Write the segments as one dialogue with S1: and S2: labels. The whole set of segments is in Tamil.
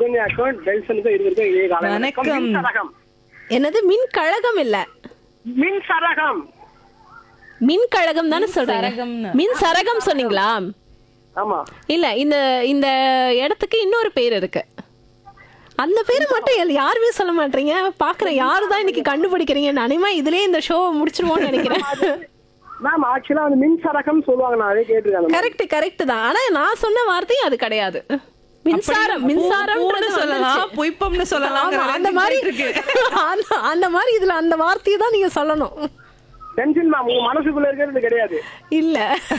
S1: சுகன்யாக்கும் டெல்சனுக்கும் இருவருக்கும் இதே காலம்
S2: வணக்கம்.
S1: மின் சரகம்
S3: என்னது மின் கழகம் இல்ல
S1: மின் சரகம்
S3: மின் கழகம் தானே சொல்றீங்க
S2: சரகம்னு.
S3: மின் சரகம் சொன்னீங்களா
S1: ஆமா
S3: இல்ல இந்த இந்த இடத்துக்கு இன்னொரு பேர் இருக்கு அந்த பேரை மட்டும் எல்- யாருமே சொல்ல மாட்டீங்க பாக்குறேன் யாரு தான் இன்னைக்கு கண்டுபிடிக்கிறீங்க நானேமா இதுலயே இந்த ஷோ முடிச்சிருவோம்னு நினைக்கிறேன்
S1: மேம் ஆக்சுவலா வந்து மின் சரகம் சொல்லுவாங்க நான் அதே கேட்டிருக்கேன்
S3: கரெக்ட் கரெக்ட் தான் ஆனா நான் சொன்ன வார்த்தையும் அது கிடையாது மின்சாரம் மின்சாரம்
S2: பூன்னு சொல்லலாம் பொய்ப்பம்னு சொல்லலாம்
S3: அந்த மாதிரி அந்த- அந்த மாதிரி இதுல அந்த வார்த்தையை தான் நீங்க சொல்லணும்
S1: டென்ஷன் மேம் உங்க மனசுக்குள்ள இருக்கிறது கிடையாது
S3: இல்ல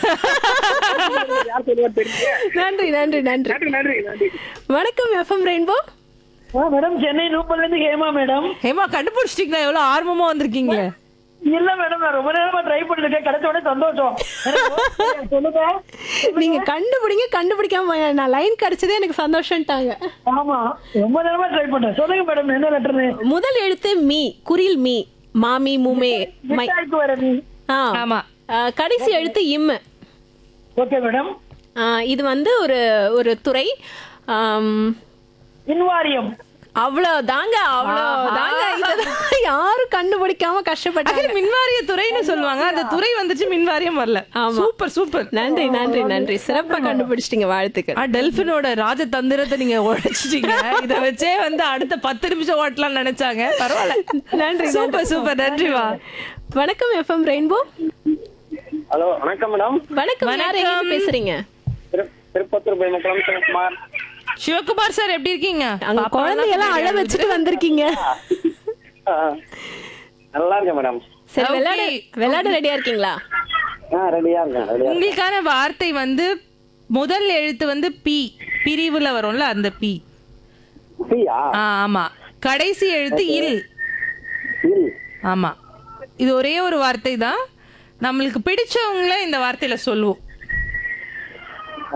S1: யார் சொல்லுவா தெரியுங்க
S3: நன்றி நன்றி நன்றி
S1: நன்றி நன்றி நன்றி
S3: வணக்கம் எஃப்எம் ரெயின்போ
S4: மேடம் சென்னை நூப்பல்ல இருந்து ஹேமா மேடம்
S2: ஹேமா கண்டுபிடிச்சிட்டீங்களா எவ்வளவு ஆர்வமா வந்திருக்கீங்களே
S4: இல்ல மேடம் நான் ரொம்ப நேரமா ட்ரை பண்ணிருக்கேன் கிடைச்ச உடனே சந்தோஷம் எனக்கு சொல்லுங்க
S3: நீங்க கண்டுபிடிங்க கண்டுபிடிக்காம போங்க. நான் லைன் கிடைச்சதே எனக்கு சந்தோஷம்ட்டாங்க
S4: ஆமா ரொம்ப நேரமா ட்ரை பண்றேன் சொல்லுங்க மேடம் என்ன லெட்டர்னு
S3: முதல் எழுத்து மீ குரில் மீ மாமி முமே மை
S4: மிட்டாய்க்கு வர நீ
S3: ஆ.
S2: ஆமா.
S3: ஆ, கடைசி எழுத்து இம்
S4: ஓகே மேடம்
S3: ஆ, இது வந்து ஒரு ஒரு துறை ஆம்,
S4: இன்வாரியம்
S3: அவ்வளவுதாங்க அவ்வளவுதாங்க இதுதான் யாரும் கண்டுபிடிக்காம கஷ்டப்பட்டாங்க
S2: மின்வாரிய துறைன்னு சொல்லுவாங்க அந்த துறை வந்துச்சு மின்வாரியம் வரல
S3: ஆமா.
S2: சூப்பர் சூப்பர்
S3: நன்றி நன்றி நன்றி சிறப்பா கண்டுபிடிச்சிட்டீங்க வாழ்த்துக்கள்
S2: ஆ, டெல்பினோட ராஜதந்திரத்தை நீங்க உடைச்சிட்டீங்க இத வச்சே வந்து அடுத்த பத்து நிமிஷம் ஓட்டலாம் நினைச்சாங்க பரவாயில்ல
S3: நன்றி
S2: சூப்பர் சூப்பர் நன்றிவா
S3: வணக்கம் எஃப்எம் ரெயின்போ
S1: ஹலோ வணக்கம் மேடம்
S3: வணக்கம் யார் எங்க இருந்து பேசுறீங்க
S1: திரு- திருப்பத்தூர் பயமக்குளம் சிவகுமார்
S2: சிவகுமார் சார் எப்படி இருக்கீங்க
S3: அங்க
S2: பாப்பா
S3: குழந்தையெல்லாம் அழ வச்சுட்டு வந்திருக்கீங்க
S1: ஆ, நல்லா இருக்கேன் மேடம்
S3: சரி
S2: Okay.
S3: விளையாட விளையாட ரெடியா இருக்கீங்களா
S1: ஆ ரெடியா இருக்கேன் ரெடியா
S2: உங்களுக்கான வார்த்தை வந்து முதல் எழுத்து வந்து பி பிரிவுல வரும்ல அந்த பி
S1: சியா
S2: ஆ, ஆமா கடைசி எழுத்து இல்
S1: இல்
S2: ஆமா இது ஒரே ஒரு வார்த்தை தான் நம்மளுக்கு பிடிச்சவங்கள இந்த வார்த்தையில சொல்லுவோம்
S1: ஆ,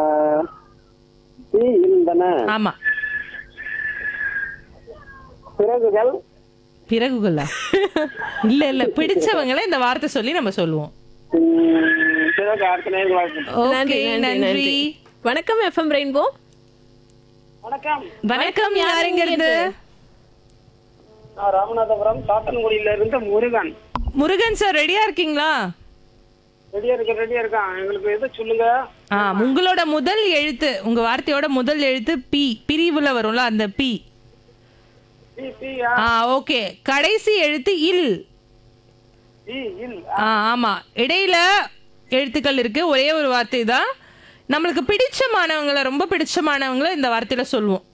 S1: சி இல் தானே
S2: ஆமா
S1: பிறகுகள்
S2: பிறகுகளா இல்ல இல்ல பிடிச்சவங்கள இந்த வார்த்தை சொல்லி நம்ம சொல்லுவோம்
S1: ம், பிறகு அடுத்த நேரம் வாழ்க்கை
S2: ஓகே நன்றி
S3: வணக்கம் எஃப்எம் ரெயின்போ
S1: வணக்கம்
S2: வணக்கம் யாருங்க இருந்து
S1: நான் ராமநாதபுரம் சாத்தன்குடியில இருந்து முருகன்
S2: முருகன் சார் ரெடியா இருக்கீங்களா
S1: ரெடியா இருக்க ரெடியா இருக்கான் எங்களுக்கு எது சொல்லுங்க
S2: ஆ உங்களோட முதல் எழுத்து உங்க வார்த்தையோட முதல் எழுத்து பி பிரிவுல வரும்ல அந்த பி
S1: சி சி
S2: ஆ ஓகே கடைசி எழுத்து இல்
S1: சி இல்
S2: ஆ ஆமா இடையில எழுத்துக்கள் இருக்கு ஒரே ஒரு வார்த்தை தான் நம்மளுக்கு பிடிச்சமானவங்கள ரொம்ப பிடிச்சமானவங்கள இந்த வார்த்தையில சொல்லுவோம்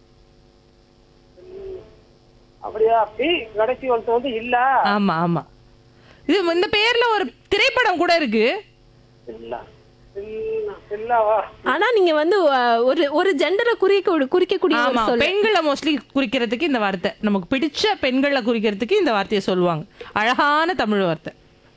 S1: அப்படியா பி கடைசி ஒருத்தர் வந்து இல்ல
S2: ஆமா ஆமா இது இந்த பேர்ல ஒரு திரைப்படம் கூட இருக்கு
S1: இல்ல இல்ல- இல்லவா
S3: ஆனா நீங்க வந்து அஹ், ஒரு ஒரு ஜெண்டரை குறிக்க குறிக்கக்கூடிய ஒரு
S2: ஆமா
S3: சொல்
S2: பெண்களை மோஸ்ட்லி குறிக்கிறதுக்கு இந்த வார்த்தை நமக்கு பிடிச்ச பெண்களை குறிக்கிறதுக்கு இந்த வார்த்தையை சொல்லுவாங்க அழகான தமிழ் வார்த்தை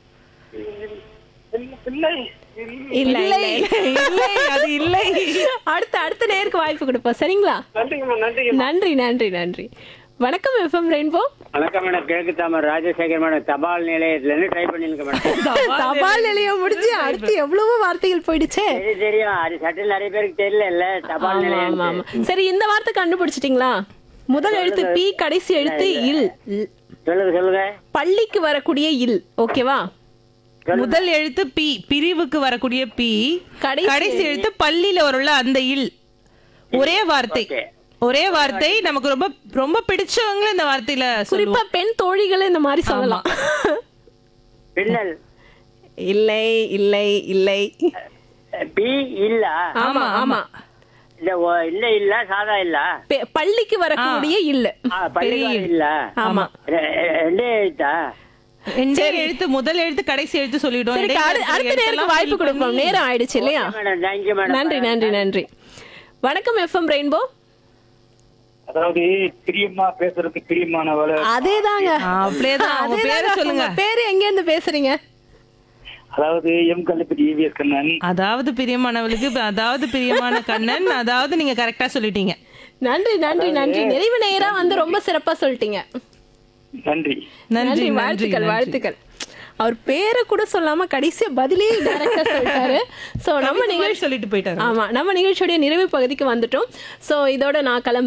S1: இல்ல- இல்லை இல்ல.
S3: இல்ல
S2: இல்லை
S3: இல்ல
S2: இல்லை அது இல்லை
S3: அடுத்த அடுத்த நேருக்கு வாய்ப்பு கொடுப்போம் சரிங்களா
S1: நன்றிங்கம்மா நன்றிங்க
S3: நன்றி நன்றி நன்றி வணக்கம் எஃப்எம் ரெயின்போ
S5: வணக்கம் மேடம் கிழக்கு தாமர் ராஜசேகர் மேடம் தபால் நிலையத்துல இருந்து ட்ரை பண்ணிருக்கேன் மேடம்
S3: தபால் நிலையம் முடிஞ்சு அடுத்து எவ்வளவோ வார்த்தைகள் போயிடுச்சே
S5: சரி தெரியும் அது சட்டில் நிறைய பேருக்கு தெரியல இல்ல தபால்
S3: ஆமா
S5: நிலையம்
S3: ஆமா ஆமா சரி இந்த வார்த்தை கண்டுபிடிச்சிட்டீங்களா முதல் எழுத்து பி கடைசி எழுத்து இல் இல்.
S5: சொல்லுங்க சொல்லுங்க
S3: பள்ளிக்கு வரக்கூடிய இல் ஓகேவா
S2: முதல் எழுத்து பி பிரிவுக்கு வரக்கூடிய பி
S3: கடைசி
S2: கடைசி எழுத்து பள்ளியில வரும்ல அந்த இல் ஒரே வார்த்தை
S5: Okay.
S2: ஒரே வார்த்தை நமக்கு ரொம்ப ரொம்ப பிடிச்சவங்க இந்த வார்த்தையில
S3: குறிப்பா பெண் தோழிகளை இந்த மாதிரி சொல்லலாம்
S5: பின்னல்
S3: இல்லை இல்லை இல்லை
S5: பி இல்ல
S3: ஆமா ஆமா
S5: இல்ல ஓ- இல்ல இல்ல சாதா இல்ல
S3: பெ- பள்ளிக்கு வரக்கூடிய இல்ல
S5: ஆ, பள்ளிக்கூடம் இல்ல
S3: ஆமா
S5: ரெ- ரெ- ரெண்டே எழுத்தா
S2: ரெண்டே எழுத்து முதல் எழுத்து கடைசி எழுத்து சொல்லிட்டோம்
S3: சரி
S2: இடையில
S3: அடு-
S2: இருக்கிற
S3: அடுத்த நேருக்கு
S2: எழுத்தெல்லாம்
S3: வாய்ப்பு
S2: fill
S3: கொடுப்போம்
S2: பண்ணி-
S3: நேரம் ஆயிடுச்சு இல்லையா
S5: மேடம் தேங்க்யூ மேடம்
S3: நன்றி நன்றி நன்றி வணக்கம் எஃப்எம் ரெயின்போ
S6: அதாவது பிரியமா பேசுறதுக்கு பிரியமானவள
S3: அதேதாங்க
S2: ஆ, அப்படியேதான் அவங்க பேரை
S3: அதேதாங்க.
S2: சொல்லுங்க
S3: உங்க பேரு எங்க இருந்து பேசுறீங்க
S6: அதாவது எம் கல்லுப்பட்டி இவிஎஸ் கண்ணன்
S2: அதாவது பிரியமானவளுக்கு அதாவது பிரியமான கண்ணன் அதாவது நீங்க கரெக்டா சொல்லிட்டீங்க
S3: நன்றி நன்றி நன்றி நிறைவு நேரா வந்து ரொம்ப சிறப்பா சொல்லிட்டீங்க
S6: நன்றி
S2: நன்றி
S3: நன்றி
S2: நன்றி
S3: வாழ்த்துக்கள்
S2: நன்றி.
S3: வாழ்த்துக்கள் அவர் பேரை கூட சொல்லாம கடைசியா பதிலே டைரக்டா சொல்லிட்டாரு சோ நம்ம
S2: கவிதை மாதிரி
S3: நிகழ்ச்சி
S2: சொல்லிட்டு போயிட்டாரு
S3: ஆமா நம்ம நிகழ்ச்சியோட நிறைவு பகுதிக்கு வந்துட்டோம் சோ இதோட நான் கிளம்புறேன்